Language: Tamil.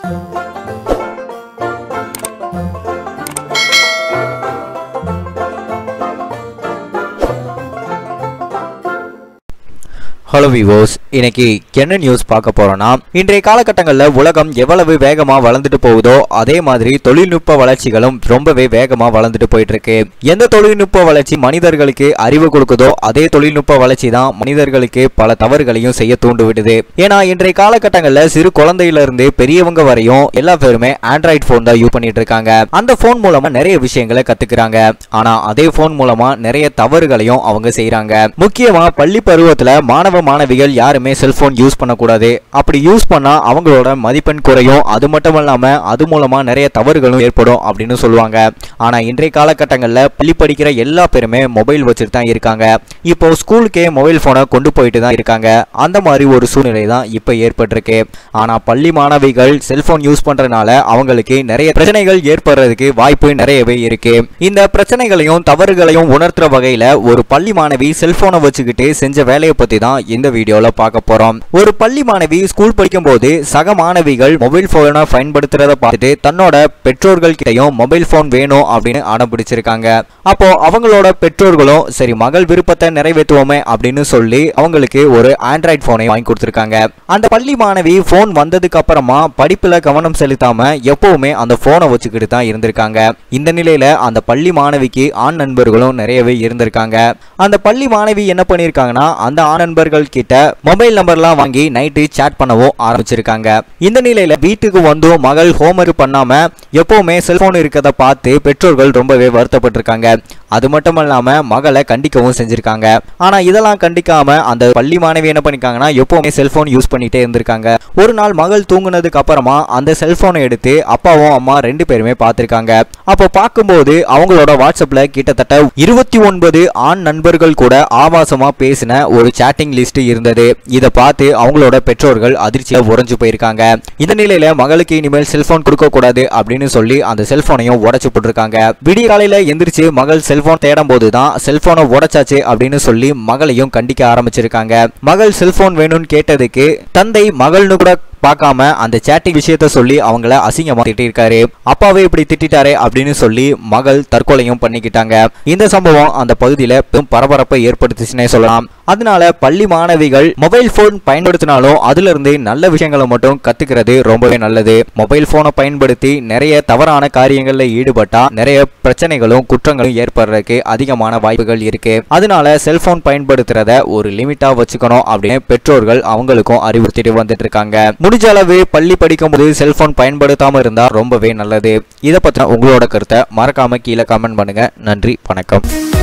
ஹலோ விவோஸ் இன்னைக்கு என்ன நியூஸ் பார்க்க போறோம்னா இன்றைய காலகட்டங்களில் உலகம் எவ்வளவு வேகமா வளர்ந்துட்டு போகுதோ அதே மாதிரி தொழில்நுட்ப வளர்ச்சிகளும் ரொம்பவே வேகமா வளர்ந்துட்டு போயிட்டு இருக்கு எந்த தொழில்நுட்ப வளர்ச்சி மனிதர்களுக்கு அறிவு கொடுக்குதோ அதே தொழில்நுட்ப வளர்ச்சி தான் மனிதர்களுக்கு பல தவறுகளையும் செய்ய தூண்டு விடுது ஏன்னா இன்றைய காலகட்டங்களில் சிறு குழந்தையில இருந்து பெரியவங்க வரையும் எல்லா பேருமே ஆண்ட்ராய்டு ஃபோன் தான் யூஸ் பண்ணிட்டு இருக்காங்க அந்த ஃபோன் மூலமா நிறைய விஷயங்களை கத்துக்கிறாங்க ஆனா அதே ஃபோன் மூலமா நிறைய தவறுகளையும் அவங்க செய்றாங்க முக்கியமா பள்ளி பருவத்துல மாணவ மாணவிகள் யாருமே செல்போன் யூஸ் பண்ணக்கூடாது அப்படி யூஸ் பண்ணா அவங்களோட மதிப்பெண் குறையும் அது மட்டும் இல்லாம அது மூலமா நிறைய தவறுகளும் ஏற்படும் அப்படின்னு சொல்லுவாங்க ஆனா இன்றைய காலகட்டங்களில் பள்ளி படிக்கிற எல்லா பேருமே மொபைல் வச்சுட்டு தான் இருக்காங்க இப்போ ஸ்கூலுக்கே மொபைல் போனை கொண்டு போயிட்டு தான் இருக்காங்க அந்த மாதிரி ஒரு சூழ்நிலை தான் இப்போ ஏற்பட்டிருக்கு ஆனா பள்ளி மாணவிகள் செல்போன் யூஸ் பண்றதுனால அவங்களுக்கு நிறைய பிரச்சனைகள் ஏற்படுறதுக்கு வாய்ப்பு நிறையவே இருக்கு இந்த பிரச்சனைகளையும் தவறுகளையும் உணர்த்துற வகையில ஒரு பள்ளி மாணவி செல்போனை வச்சுக்கிட்டு செஞ்ச வேலையை பத்தி தான் இந்த வீடியோல பார்க்க போறோம் ஒரு பள்ளி மாணவி ஸ்கூல் படிக்கும் போது சக மாணவிகள் மொபைல் போனை பயன்படுத்துறத பார்த்துட்டு தன்னோட பெற்றோர்கள் கிட்டயும் மொபைல் போன் வேணும் அப்படின்னு அடம் பிடிச்சிருக்காங்க அப்போ அவங்களோட பெற்றோர்களும் சரி மகள் விருப்பத்தை நிறைவேற்றுவோமே அப்படின்னு சொல்லி அவங்களுக்கு ஒரு ஆண்ட்ராய்டு போனை வாங்கி கொடுத்துருக்காங்க அந்த பள்ளி மாணவி போன் வந்ததுக்கு அப்புறமா படிப்புல கவனம் செலுத்தாம எப்பவுமே அந்த போனை வச்சுக்கிட்டு தான் இருந்திருக்காங்க இந்த நிலையில அந்த பள்ளி மாணவிக்கு ஆண் நண்பர்களும் நிறையவே இருந்திருக்காங்க அந்த பள்ளி மாணவி என்ன பண்ணிருக்காங்கன்னா அந்த ஆண் நண்பர்கள் கிட்ட மொபைல் நம்பர்லாம் வாங்கி நைட்டு சேட் பண்ணவும் ஆரம்பிச்சிருக்காங்க இந்த நிலையில வீட்டுக்கு வந்தும் மகள் ஹோம்ஒர்க் பண்ணாம எப்பவுமே செல்போன் இருக்கதை பார்த்து பெற்றோர்கள் ரொம்பவே வருத்தப்பட்டிருக்காங்க அது மட்டும் இல்லாம மகளை கண்டிக்கவும் செஞ்சிருக்காங்க ஆனா இதெல்லாம் கண்டிக்காம அந்த பள்ளி மாணவி என்ன பண்ணிருக்காங்கன்னா எப்பவுமே செல்போன் யூஸ் பண்ணிட்டே இருந்திருக்காங்க ஒரு நாள் மகள் தூங்குனதுக்கு அப்புறமா அந்த செல்போனை எடுத்து அப்பாவும் அம்மா ரெண்டு பேருமே பார்த்திருக்காங்க அப்போ பார்க்கும்போது அவங்களோட வாட்ஸ்அப்ல கிட்டத்தட்ட இருபத்தி ஒன்பது ஆண் நண்பர்கள் கூட ஆபாசமா பேசின ஒரு சாட்டிங் லிஸ்ட் இருந்தது இதை பார்த்து அவங்களோட பெற்றோர்கள் அதிர்ச்சியா உறைஞ்சு போயிருக்காங்க இந்த நிலையில மகளுக்கு இனிமேல் செல்போன் கொடுக்க கூடாது அப்படின்னு சொல்லி அந்த செல்போனையும் உடைச்சு போட்டிருக்காங்க விடிய காலையில எந்திரிச்சு மகள் செல்போன் தேடும் போது தான் செல்போனை உடைச்சாச்சு அப்படின்னு சொல்லி மகளையும் கண்டிக்க ஆரம்பிச்சிருக்காங்க மகள் செல்போன் வேணும்னு கேட்டதுக்கு தந்தை மகள்னு கூட பார்க்காம அந்த சேட்டிங் விஷயத்த சொல்லி அவங்கள அசிங்கமா திட்டிருக்காரு அப்பாவே இப்படி திட்டிட்டாரே அப்படின்னு சொல்லி மகள் தற்கொலையும் பண்ணிக்கிட்டாங்க இந்த சம்பவம் அந்த பகுதியில பெரும் பரபரப்பை ஏற்படுத்துச்சுன்னே சொல்லலாம் அதனால பள்ளி மாணவிகள் மொபைல் போன் பயன்படுத்தினாலும் அதுல இருந்து நல்ல விஷயங்களை மட்டும் கத்துக்கிறது ரொம்பவே நல்லது மொபைல் போனை பயன்படுத்தி நிறைய தவறான காரியங்கள்ல ஈடுபட்டா நிறைய பிரச்சனைகளும் குற்றங்களும் ஏற்படுறதுக்கு அதிகமான வாய்ப்புகள் இருக்கு அதனால செல்போன் பயன்படுத்துறத ஒரு லிமிட்டா வச்சுக்கணும் அப்படின்னு பெற்றோர்கள் அவங்களுக்கும் அறிவுறுத்திட்டு வந்துட்டு இருக்காங்க முடிஞ்ச அளவு பள்ளி படிக்கும் போது செல்போன் பயன்படுத்தாம இருந்தா ரொம்பவே நல்லது இதை பத்தின உங்களோட கருத்தை மறக்காம கீழே கமெண்ட் பண்ணுங்க நன்றி வணக்கம்